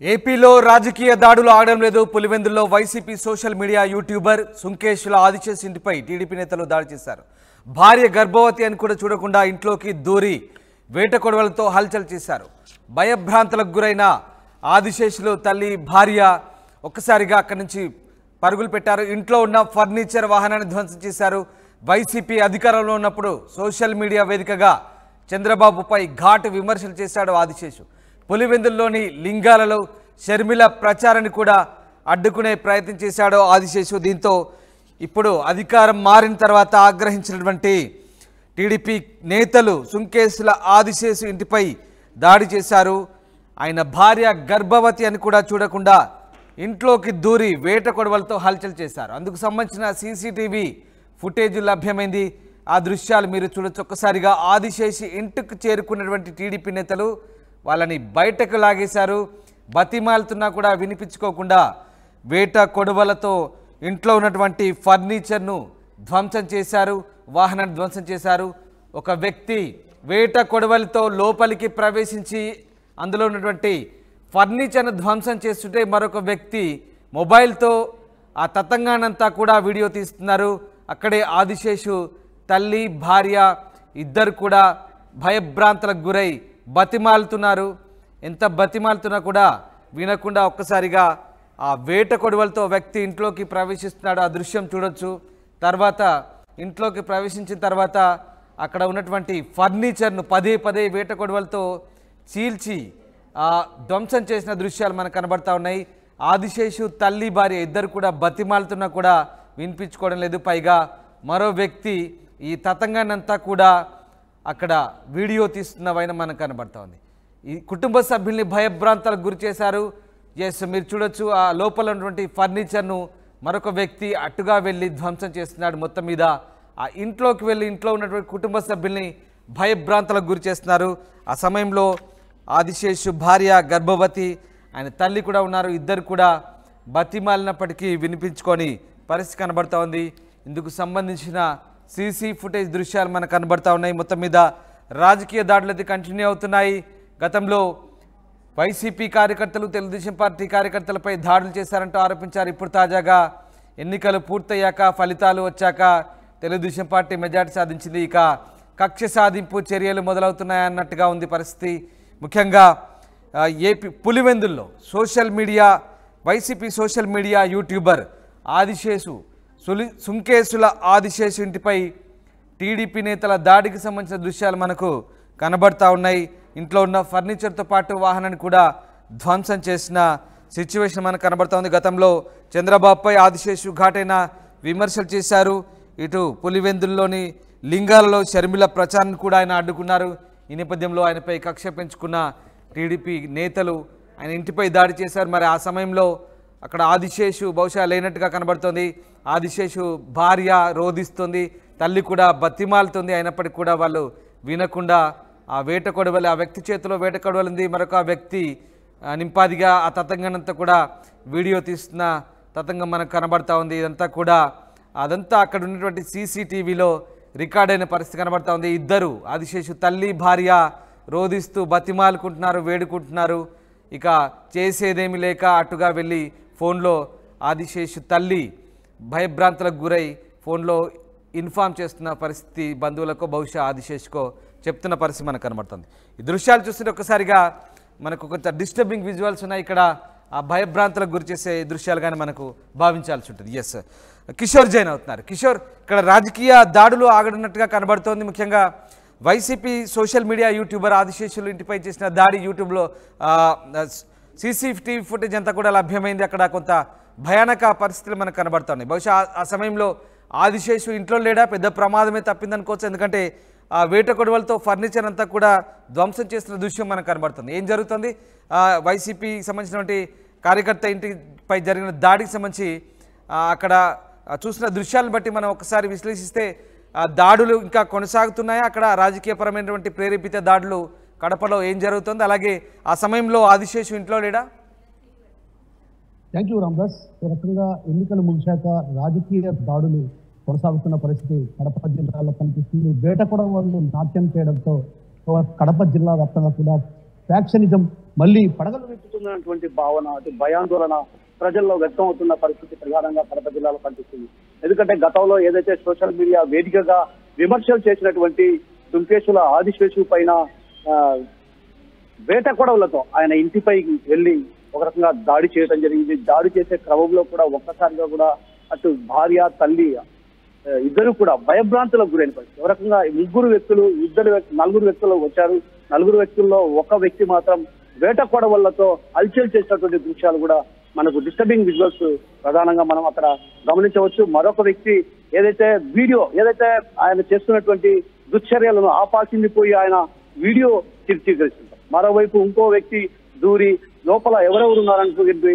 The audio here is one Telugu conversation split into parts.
ఏపీలో రాజకీయ దాడులు ఆగడం లేదు పులివెందుల్లో YCP social media YouTuber Sunkesula ఆదిచేసి ఇంటిపై టీడీపీ నేతలు దాడి చేశారు భార్య గర్భవతి అని కూడా చూడకుండా ఇంట్లోకి దూరి వేట కొడవలతో హల్చల్ చేశారు భయభ్రాంతులకు గురైన ఆదిశేషులు తల్లి భార్య ఒక్కసారిగా అక్కడి నుంచి పరుగులు పెట్టారు ఇంట్లో ఉన్న ఫర్నిచర్ వాహనాన్ని ధ్వంసం చేశారు వైసీపీ అధికారంలో ఉన్నప్పుడు సోషల్ మీడియా వేదికగా చంద్రబాబుపై ఘాటు విమర్శలు చేశాడు ఆదిశేషు పులివెందుల్లోని లింగాలలో షర్మిల ప్రచారాన్ని కూడా అడ్డుకునే ప్రయత్నం చేశాడు ఆదిశేషు దీంతో ఇప్పుడు అధికారం మారిన తర్వాత ఆగ్రహించినటువంటి టీడీపీ నేతలు సుంకేసుల ఆదిశేషు ఇంటిపై దాడి చేశారు ఆయన భార్య గర్భవతి అని కూడా చూడకుండా ఇంట్లోకి దూరి వేట కొడవలతో హల్చల్ చేశారు అందుకు సంబంధించిన సీసీటీవీ ఫుటేజ్ లభ్యమైంది ఆ దృశ్యాలు మీరు చూడొచ్చు ఒక్కసారిగా ఆదిశేషి ఇంటికి చేరుకున్నటువంటి టీడీపీ నేతలు వాళ్ళని బయటకు లాగేశారు బతిమాలుతున్నా కూడా వినిపించుకోకుండా వేట కొడవలతో ఇంట్లో ఉన్నటువంటి ఫర్నిచర్ను ధ్వంసం చేశారు వాహనాన్ని ధ్వంసం చేశారు ఒక వ్యక్తి వేట కొడవలితో లోపలికి ప్రవేశించి అందులో ఉన్నటువంటి ఫర్నిచర్ను ధ్వంసం చేస్తుంటే మరొక వ్యక్తి మొబైల్తో ఆ తతంగానంతా కూడా వీడియో తీస్తున్నారు అక్కడే ఆదిశేషు తల్లి భార్య ఇద్దరు కూడా భయభ్రాంతులకు గురై బతిమాలుతున్నారు ఎంత బతిమాలుతున్నా కూడా వినకుండా ఒక్కసారిగా ఆ వేట కొడవలతో వ్యక్తి ఇంట్లోకి ప్రవేశిస్తున్నాడు ఆ దృశ్యం చూడొచ్చు తర్వాత ఇంట్లోకి ప్రవేశించిన తర్వాత అక్కడ ఉన్నటువంటి ఫర్నిచర్ను పదే పదే వేట కొడవలతో చీల్చి ఆ ధ్వంసం చేసిన దృశ్యాలు మనకు కనబడతా ఉన్నాయి ఆదిశేషు తల్లి భార్య ఇద్దరు కూడా బతిమాలుతున్నా కూడా వినిపించుకోవడం లేదు పైగా మరో వ్యక్తి ఈ తతంగానంతా కూడా అక్కడ వీడియో తీస్తున్నవైన మనకు కనబడతా ఉంది ఈ కుటుంబ సభ్యుల్ని భయభ్రాంతాలకు గురి చేశారు ఎస్ మీరు చూడొచ్చు ఆ లోపల ఉన్నటువంటి ఫర్నిచర్ను మరొక వ్యక్తి అట్టుగా వెళ్ళి ధ్వంసం చేస్తున్నాడు మొత్తం మీద ఆ ఇంట్లోకి వెళ్ళి ఇంట్లో ఉన్నటువంటి కుటుంబ సభ్యుల్ని భయభ్రాంతాలకు గురి చేస్తున్నారు ఆ సమయంలో ఆదిశేషు భార్య గర్భవతి ఆయన తల్లి కూడా ఉన్నారు ఇద్దరు కూడా బతిమాలినప్పటికీ వినిపించుకొని పరిస్థితి కనబడతా ఉంది ఇందుకు సంబంధించిన సీసీ ఫుటేజ్ దృశ్యాలు మనకు కనబడతా ఉన్నాయి మొత్తం మీద రాజకీయ దాడులు అయితే కంటిన్యూ అవుతున్నాయి గతంలో వైసీపీ కార్యకర్తలు తెలుగుదేశం పార్టీ కార్యకర్తలపై దాడులు చేశారంటూ ఆరోపించారు ఇప్పుడు తాజాగా ఎన్నికలు పూర్తయ్యాక ఫలితాలు వచ్చాక తెలుగుదేశం పార్టీ మెజార్టీ సాధించింది ఇక కక్ష సాధింపు చర్యలు మొదలవుతున్నాయన్నట్టుగా ఉంది పరిస్థితి ముఖ్యంగా ఆ, ఏపీ పులివెందుల్లో social media YCP social media YouTuber Adiseshu సులి సుంకేసుల ఆదిశేషు ఇంటిపై టీడీపీ నేతల దాడికి సంబంధించిన దృశ్యాలు మనకు కనబడతా ఉన్నాయి ఇంట్లో ఉన్న ఫర్నిచర్తో పాటు వాహనాన్ని కూడా ధ్వంసం చేసిన సిచ్యువేషన్ మనకు కనబడతా ఉంది గతంలో చంద్రబాబుపై ఆదిశేషు ఘాటైన విమర్శలు చేశారు ఇటు పులివెందుల్లోని లింగాలలో షర్మిల ప్రచారాన్ని కూడా ఆయన అడ్డుకున్నారు ఈ నేపథ్యంలో ఆయనపై కక్ష పెంచుకున్న టీడీపీ నేతలు ఆయన ఇంటిపై దాడి చేశారు మరి ఆ సమయంలో అక్కడ ఆదిశేషు బహుశా లేనట్టుగా కనబడుతోంది ఆదిశేషు భార్య రోధిస్తుంది తల్లి కూడా బతిమాలుతుంది అయినప్పటికీ కూడా వాళ్ళు వినకుండా ఆ వేట కొడవలి ఆ వ్యక్తి చేతిలో వేట కొడవలి ఉంది మరొక వ్యక్తి ఆ, నింపాదిగా ఆ తతంగానంతా కూడా వీడియో తీస్తున్న తతంగం మనకు కనబడతా ఉంది ఇదంతా కూడా అదంతా అక్కడ ఉన్నటువంటి సీసీటీవీలో రికార్డ్ అయిన పరిస్థితి కనబడతా ఉంది ఇద్దరు ఆదిశేషు తల్లి భార్య రోధిస్తూ బతిమాలుకుంటున్నారు వేడుకుంటున్నారు ఇక చేసేదేమీ లేక అటుగా వెళ్ళి ఫోన్లో ఆదిశేషు తల్లి భయభ్రాంతులకు గురై ఫోన్లో ఇన్ఫామ్ చేస్తున్న పరిస్థితి బంధువులకో బహుశా ఆదిశేషుకో చెప్తున్న పరిస్థితి మనకు కనబడుతుంది ఈ దృశ్యాలు చూస్తుంటే ఒక్కసారిగా మనకు కొంత డిస్టర్బింగ్ విజువల్స్ ఉన్నాయి ఇక్కడ ఆ భయభ్రాంతులకు గురి చేసే దృశ్యాలు కానీ మనకు భావించాల్సి ఉంటుంది ఎస్ కిషోర్ జైన్ అవుతున్నారు కిషోర్ ఇక్కడ రాజకీయ దాడులు ఆగడున్నట్టుగా కనబడుతోంది ముఖ్యంగా YCP social media youtuber Adiseshulu ఇంటిపై చేసిన దాడి యూట్యూబ్లో సీసీటీవీ ఫుటేజ్ అంతా కూడా లభ్యమైంది అక్కడ కొంత భయానక పరిస్థితులు మనకు కనబడుతున్నాయి బహుశా ఆ- ఆ సమయంలో ఆదిశేషు ఇంట్లో లేడా పెద్ద ప్రమాదమే తప్పిందనుకోవచ్చు ఎందుకంటే ఆ వేట కొడవలతో ఫర్నిచర్ అంతా కూడా ధ్వంసం చేస్తున్న దృశ్యం మనకు కనబడుతుంది ఏం జరుగుతుంది ఆ, వైసీపీకి సంబంధించినటువంటి కార్యకర్త ఇంటిపై జరిగిన దాడికి సంబంధించి ఆ, అక్కడ ఆ, చూసిన దృశ్యాలను బట్టి మనం ఒకసారి విశ్లేషిస్తే ఆ, దాడులు ఇంకా కొనసాగుతున్నాయా అక్కడ రాజకీయపరమైనటువంటి ప్రేరేపిత దాడులు కడపలో ఏం జరుగుతుంది అలాగే ఆ సమయంలో ఆదిశేషు ఇంట్లో లేడా థ్యాంక్ యూ రామదాస్ ఈ రకంగా ఎన్నికలు ముగిశాక రాజకీయ దాడులు కొనసాగుతున్న పరిస్థితి కడప జిల్లాలో కనిపిస్తుంది వేట కూడా వాళ్ళు నాట్యం చేయడంతో కడప జిల్లా వ్యాప్తంగా కూడా ఫ్యాక్షనిజం మళ్ళీ పడగలు పెట్టుకుని జరుగుతున్నటువంటి భావన అటు భయాందోళన ప్రజల్లో వ్యక్తం అవుతున్న పరిస్థితి ప్రధానంగా కడప జిల్లాలో కనిపిస్తుంది ఎందుకంటే గతంలో ఏదైతే సోషల్ మీడియా వేదికగా విమర్శలు చేసినటువంటి తుంకేశుల ఆదిశేషు పైన ఆ, వేట కొడవలతో ఆయన ఇంటిపై వెళ్ళి ఒక రకంగా దాడి చేయడం జరిగింది దాడి చేసే క్రమంలో కూడా ఒక్కసారిగా కూడా అటు భార్య తల్లి ఆ, ఇద్దరు కూడా భయభ్రాంతులకు గురైన పరిస్థితి ఒక రకంగా ఈ ముగ్గురు వ్యక్తులు ఇద్దరు వ్యక్తులు నలుగురు వ్యక్తులు వచ్చారు నలుగురు వ్యక్తుల్లో ఒక వ్యక్తి మాత్రం వేట కొడవలతో హల్చల్ చేసినటువంటి దృశ్యాలు కూడా మనకు డిస్టర్బింగ్ విజువల్స్ ప్రధానంగా మనం అక్కడ గమనించవచ్చు మరొక వ్యక్తి ఏదైతే వీడియో ఏదైతే ఆయన చేస్తున్నటువంటి దుశ్చర్యలను ఆపాల్సింది పోయి ఆయన వీడియో చిత్రీకరిస్తుంటారు మరోవైపు ఇంకో వ్యక్తి దూరి లోపల ఎవరెవరు ఉన్నారనుకుంటుంది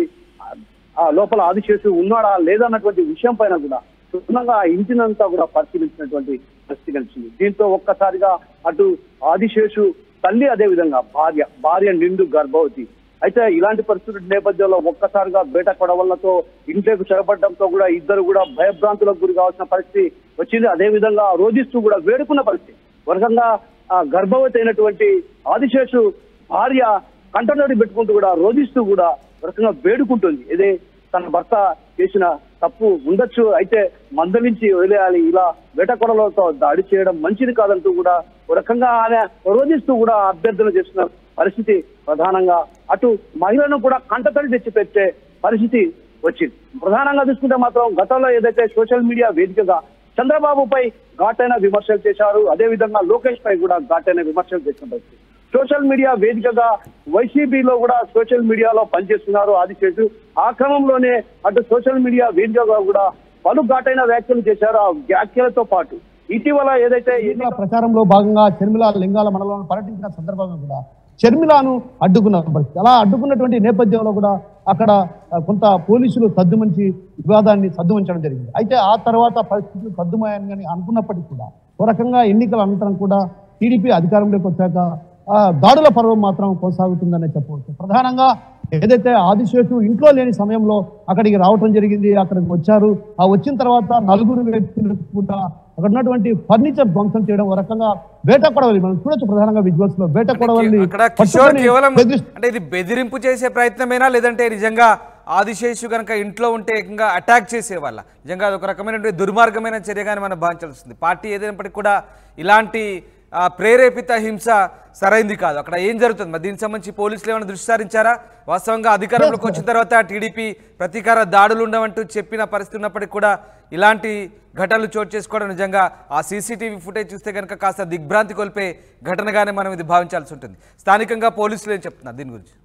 ఆ లోపల ఆదిశేషు ఉన్నాడా లేదా అన్నటువంటి విషయం పైన కూడా క్షుణ్ణంగా ఆ ఇంటినంతా కూడా పరిశీలించినటువంటి పరిస్థితి కనిపించింది దీంతో ఒక్కసారిగా అటు ఆదిశేషు తల్లి అదే విధంగా భార్య భార్య నిండు గర్భవతి అయితే ఇలాంటి పరిస్థితుల నేపథ్యంలో ఒక్కసారిగా బేట కొడవలతో ఇంట్లోకి చొరబడడంతో కూడా ఇద్దరు కూడా భయభ్రాంతులకు గురి కావాల్సిన పరిస్థితి వచ్చింది అదే విధంగా రోధిస్తూ కూడా వేడుకున్న పరిస్థితి వరకంగా ఆ గర్భవతి అయినటువంటి ఆదిశేషు భార్య కంటనడి పెట్టుకుంటూ కూడా రోధిస్తూ కూడా ఒక రకంగా వేడుకుంటుంది ఇదే తన భర్త చేసిన తప్పు ఉండొచ్చు అయితే మందలించి వదిలేయాలి ఇలా వేటకొడలతో దాడి చేయడం మంచిది కాదంటూ కూడా ఒక రకంగా ఆమె రోధిస్తూ కూడా అభ్యర్థన చేస్తున్న పరిస్థితి ప్రధానంగా అటు మహిళను కూడా కంటతడి తెచ్చిపెట్టే పరిస్థితి వచ్చింది ప్రధానంగా చూసుకుంటే మాత్రం గతంలో ఏదైతే సోషల్ మీడియా వేదికగా చంద్రబాబుపై ఘాటైన విమర్శలు చేశారు అదే విధంగా లోకేష్ పై కూడా ఘాటైన విమర్శలు చేసిన పరిస్థితి సోషల్ మీడియా వేదికగా వైసీపీలో కూడా సోషల్ మీడియాలో పనిచేస్తున్నారు ఆదిశేషు ఆ క్రమంలోనే అటు సోషల్ మీడియా వేదికగా కూడా పలు ఘాటైన వ్యాఖ్యలు చేశారు ఆ వ్యాఖ్యలతో పాటు ఇటీవల ఏదైతే ఎన్నికల ప్రచారంలో భాగంగా షర్మిల లింగాల మండలంలో పర్యటించిన సందర్భంగా కూడా షర్మిలాను అడ్డుకున్న పరిస్థితి అలా అడ్డుకున్నటువంటి నేపథ్యంలో కూడా అక్కడ ఆ, కొంత పోలీసులు సద్దుమంచి వివాదాన్ని సద్దుమంచడం జరిగింది అయితే ఆ తర్వాత పరిస్థితులు సద్దుమయ్యాయని అని అనుకున్నప్పటికీ కూడా ఓ రకంగా ఎన్నికల అనంతరం కూడా టీడీపీ అధికారంలోకి వచ్చాక ఆ, దాడుల పర్వం మాత్రం కొనసాగుతుందనే చెప్పవచ్చు ప్రధానంగా ఏదైతే ఆదిశేషు ఇంట్లో లేని సమయంలో అక్కడికి రావటం జరిగింది అక్కడికి వచ్చారు ఆ వచ్చిన తర్వాత నలుగురు వ్యక్తులు కూడా అక్కడ ఉన్నటువంటి ఫర్నిచర్ ధ్వంసం చేయడం ఒక రకంగా వేట కొడవలి మనం చూడొచ్చు ప్రధానంగా విజువల్స్ లో వేట కొడవలి అక్కడ కిషోర్ కేవలం అంటే ఇది బెదిరింపు చేసే ప్రయత్నమేనా లేదంటే నిజంగా ఆదిశేషు కనుక ఇంట్లో ఉంటే ఏకంగా అటాక్ చేసేవాళ్ళ నిజంగా అది ఒక రకమైనటువంటి దుర్మార్గమైన చర్యగానే మనం భావించాల్సి వస్తుంది పార్టీ ఏదైనప్పటికీ కూడా ఇలాంటి ఆ, ప్రేరేపిత హింస సరైంది కాదు అక్కడ ఏం జరుగుతుంది మరి దీనికి సంబంధించి పోలీసులు ఏమైనా దృష్టి సారించారా వాస్తవంగా అధికారంలోకి వచ్చిన తర్వాత టీడీపీ ప్రతీకార దాడులు ఉండవంటూ చెప్పిన పరిస్థితి ఉన్నప్పటికీ కూడా ఇలాంటి ఘటనలు చోటు చేసుకోవడం నిజంగా ఆ సీసీటీవీ ఫుటేజ్ చూస్తే కనుక కాస్త దిగ్భ్రాంతి కొల్పే ఘటనగానే మనం ఇది భావించాల్సి ఉంటుంది స్థానికంగా పోలీసులు ఏం చెప్తున్నారు దీని గురించి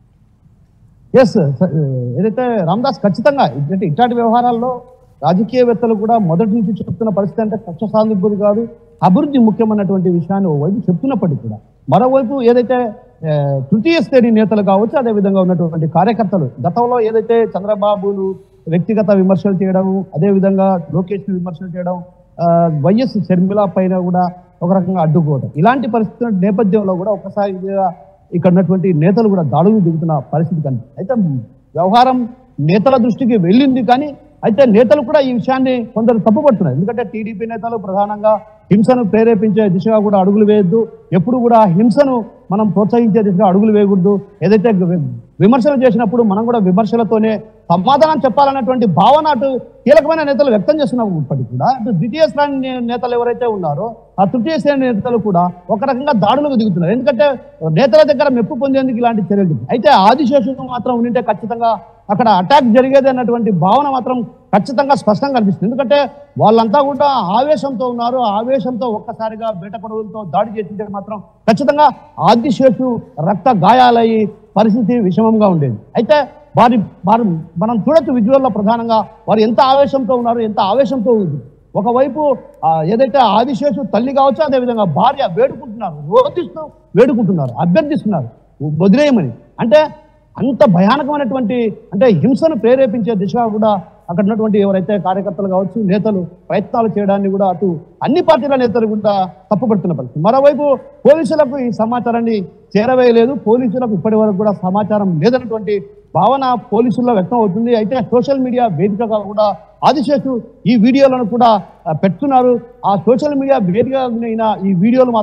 ఎస్ ఏదైతే రామదాస్ ఖచ్చితంగా అంటే ఇట్లాంటి వ్యవహారాల్లో రాజకీయవేత్తలు కూడా మొదటి నుంచి చెప్తున్న పరిస్థితి అంటే కక్ష సాధింపులు కాదు అభివృద్ధి ముఖ్యమైనటువంటి విషయాన్ని ఓవైపు చెప్తున్నప్పటికీ కూడా మరోవైపు ఏదైతే ఆ, తృతీయ శ్రేణి నేతలు కావచ్చు అదే విధంగా ఉన్నటువంటి కార్యకర్తలు గతంలో ఏదైతే చంద్రబాబును వ్యక్తిగత విమర్శలు చేయడం అదే విధంగా లోకేష్ విమర్శలు చేయడం ఆ, వైఎస్ షర్మిల పైన కూడా ఒక రకంగా అడ్డుకోవడం ఇలాంటి పరిస్థితుల నేపథ్యంలో కూడా ఒకసారిగా ఇక్కడ ఉన్నటువంటి నేతలు కూడా దాడులు దిగుతున్న పరిస్థితి కనిపిస్తుంది అయితే వ్యవహారం నేతల దృష్టికి వెళ్ళింది కానీ అయితే నేతలు కూడా ఈ విషయాన్ని కొందరు తప్పుపడుతున్నారు ఎందుకంటే టీడీపీ నేతలు ప్రధానంగా హింసను ప్రేరేపించే దిశగా కూడా అడుగులు వేయొద్దు ఎప్పుడు కూడా హింసను మనం ప్రోత్సహించే దిశగా అడుగులు వేయకూడదు ఏదైతే వి- విమర్శలు చేసినప్పుడు మనం కూడా విమర్శలతోనే సమాధానం చెప్పాలన్నటువంటి భావన అటు కీలకమైన నేతలు వ్యక్తం చేస్తున్నప్పటికీ కూడా అటు ద్వితీయ శ్రేణి నే- నేతలు ఎవరైతే ఉన్నారో ఆ తృతీయ శ్రేణి నేతలు కూడా ఒక రకంగా దాడులకు దిగుతున్నారు ఎందుకంటే నేతల దగ్గర మెప్పు పొందేందుకు ఇలాంటి చర్యలు దిగు- అయితే ఆదిశేషుడు మాత్రం ఉంటే ఖచ్చితంగా అక్కడ అటాక్ జరిగేది అన్నటువంటి భావన మాత్రం ఖచ్చితంగా స్పష్టంగా కనిపిస్తుంది ఎందుకంటే వాళ్ళంతా కూడా ఆవేశంతో ఉన్నారు ఆ ఆవేశంతో ఒక్కసారిగా బేట కొడవలతో దాడి చేసింటే మాత్రం ఖచ్చితంగా ఆదిశేషు రక్త గాయాలయ్యి పరిస్థితి విషమంగా ఉండేది అయితే వారి వారు మనం చూడొచ్చు విజువల్లో ప్రధానంగా వారు ఎంత ఆవేశంతో ఉన్నారు ఎంత ఆవేశంతో ఉంది ఒకవైపు ఆ, ఏదైతే ఆదిశేషు తల్లి కావచ్చు అదేవిధంగా భార్య వేడుకుంటున్నారు రోధిస్తూ వేడుకుంటున్నారు అభ్యర్థిస్తున్నారు వదిలేయమని అంటే అంత భయానకమైనటువంటి అంటే హింసను ప్రేరేపించే దిశగా కూడా అక్కడ ఉన్నటువంటి ఎవరైతే కార్యకర్తలు కావచ్చు నేతలు ప్రయత్నాలు చేయడాన్ని కూడా అటు అన్ని పార్టీల నేతలు కూడా తప్పుపడుతున్న పరిస్థితి మరోవైపు పోలీసులకు ఈ సమాచారాన్ని చేరవేయలేదు పోలీసులకు ఇప్పటి వరకు కూడా సమాచారం లేదన్నటువంటి భావన పోలీసుల్లో వ్యక్తం అవుతుంది అయితే సోషల్ మీడియా వేదికగా కూడా ఆదిశేషు ఈ వీడియోలను కూడా ఆ, పెడుతున్నారు ఆ సోషల్ మీడియా వేదికగా అయిన ఈ వీడియోలు మాత్రం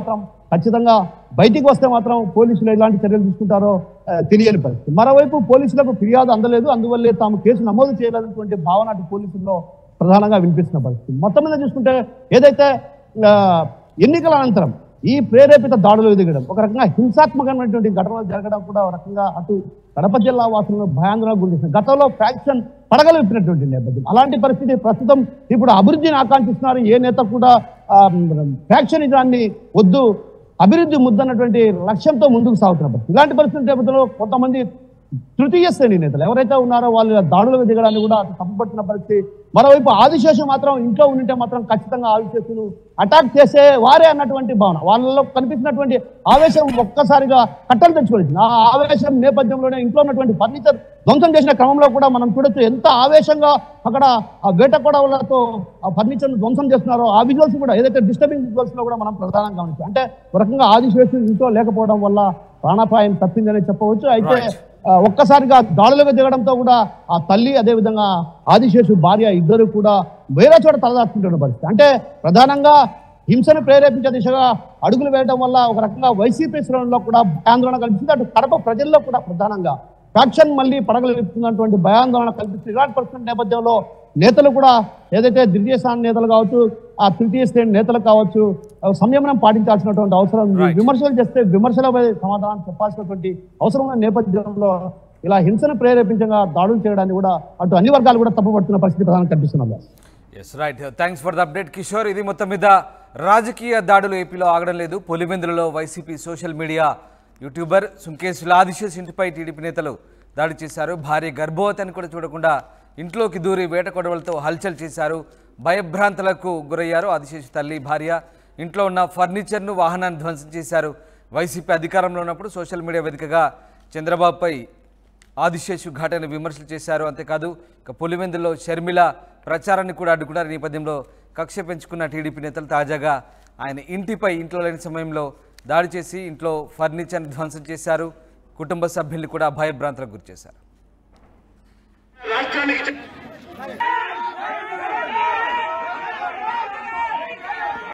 ఖచ్చితంగా బయటికి వస్తే మాత్రం పోలీసులు ఎలాంటి చర్యలు తీసుకుంటారో ఆ, తెలియని పరిస్థితి మరోవైపు పోలీసులకు ఫిర్యాదు అందలేదు అందువల్లే తాము కేసు నమోదు చేయలేనటువంటి భావన అటు పోలీసుల్లో ప్రధానంగా వినిపిస్తున్న పరిస్థితి మొత్తం మీద చూసుకుంటే ఏదైతే ఆ, ఎన్నికల అనంతరం ఈ ప్రేరేపిత దాడులు ఎదిగడం ఒక రకంగా హింసాత్మకమైనటువంటి ఘటనలు జరగడం కూడా ఒక రకంగా అటు కడప జిల్లా వాసులను భయాందోళనకు గురిచేసింది గతంలో ఫ్యాక్షన్ పడగలు విప్పినటువంటి నేపథ్యం అలాంటి పరిస్థితి ప్రస్తుతం ఇప్పుడు అభివృద్ధిని ఆకాంక్షిస్తున్నారు ఏ నేత కూడా ఫ్యాక్షనిజాన్ని వద్దు అభివృద్ధి ముద్దన్నటువంటి లక్ష్యంతో ముందుకు సాగుతున్న పరిస్థితి ఇలాంటి పరిస్థితి నేపథ్యంలో కొంతమంది తృతీయ శ్రేణి నేతలు ఎవరైతే ఉన్నారో వాళ్ళు దాడులకు దిగడానికి కూడా అటు తప్పుపడుతున్న పరిస్థితి మరోవైపు ఆదిశేషు మాత్రం ఇంట్లో ఉంటే మాత్రం ఖచ్చితంగా ఆదిశేషును అటాక్ చేసే వారే అన్నటువంటి భావన వాళ్ళలో కనిపిస్తున్నటువంటి ఆవేశం ఒక్కసారిగా కట్టలు తెచ్చుకోలేదు ఆ ఆవేశం నేపథ్యంలోనే ఇంట్లో ఉన్నటువంటి ఫర్నిచర్ ధ్వంసం చేసిన క్రమంలో కూడా మనం చూడొచ్చు ఎంత ఆవేశంగా అక్కడ ఆ వేట కొడవలతో ఆ ఫర్నిచర్ ధ్వంసం చేస్తున్నారో ఆ విజువల్స్ కూడా ఏదైతే డిస్టర్బింగ్ విజువల్స్ లో కూడా మనం ప్రధానంగా గమనించాం అంటే ఒక రకంగా ఆదిశేషు ఇంట్లో లేకపోవడం వల్ల ప్రాణాపాయం తప్పిందని చెప్పవచ్చు అయితే ఆ, ఒక్కసారిగా దాడులకు దిగడంతో కూడా ఆ తల్లి అదేవిధంగా ఆదిశేషు భార్య ఇద్దరు కూడా వేరే చోట తలదాచుకుంటున్న పరిస్థితి అంటే ప్రధానంగా హింసను ప్రేరేపించే దిశగా అడుగులు వేయడం వల్ల ఒక రకంగా వైసీపీ శ్రేణుల్లో కూడా భయాందోళన కల్పిస్తుంది అటు కడప ప్రజల్లో కూడా ప్రధానంగా ఫ్యాక్షన్ మళ్ళీ పడగలుగుతున్నటువంటి భయాందోళన కల్పిస్తుంది ఇలాంటి పరిస్థితి నేపథ్యంలో నేతలు కూడా ఏదైతే ద్వితీయ స్థానం నేతలు కావచ్చు ఆ తృతీయ శ్రేణి నేతలు కావచ్చు ఆ సంయమనం పాటించాల్సినటువంటి అవసరం ఉంది Right. విమర్శలు చేస్తే విమర్శలపై సమాధానం చెప్పాల్సినటువంటి అవసరం ఉన్న నేపథ్యంలో ఇలా హింసను ప్రేరేపించగా దాడులు చేయడానికి కూడా అటు అన్ని వర్గాలు కూడా తప్పుపడుతున్న పరిస్థితి ప్రధానంగా కనిపిస్తున్నది yes right thanks for the update Kishore ఇది మొత్తం మీద రాజకీయ దాడులు ఏపీలో ఆగడం లేదు పులివెందులలో YCP social media youtuber Sunkesula Adisesh ఇంటిపై టీడీపీ నేతలు దాడి చేశారు భార్య గర్భవతి అని కూడా చూడకుండా ఇంట్లోకి దూరి వేట కొడవలతో హల్చల్ చేశారు భయభ్రాంతులకు గురయ్యారు ఆదిశేష్ తల్లి భార్య ఇంట్లో ఉన్న ఫర్నిచర్ను వాహనాన్ని ధ్వంసం చేశారు వైసీపీ అధికారంలో ఉన్నప్పుడు సోషల్ మీడియా వేదికగా చంద్రబాబుపై ఆదిశేషు ఘటన విమర్శలు చేశారు అంతేకాదు ఇక పులివెందులో షర్మిల ప్రచారాన్ని కూడా అడ్డుకున్నారు ఈ నేపథ్యంలో కక్ష పెంచుకున్న టీడీపీ నేతలు తాజాగా ఆయన ఇంటిపై ఇంట్లో లేని సమయంలో దాడి చేసి ఇంట్లో ఫర్నిచర్ని ధ్వంసం చేశారు కుటుంబ సభ్యుల్ని కూడా భయభ్రాంతులకు గురిచేశారు రాష్ట్రానికి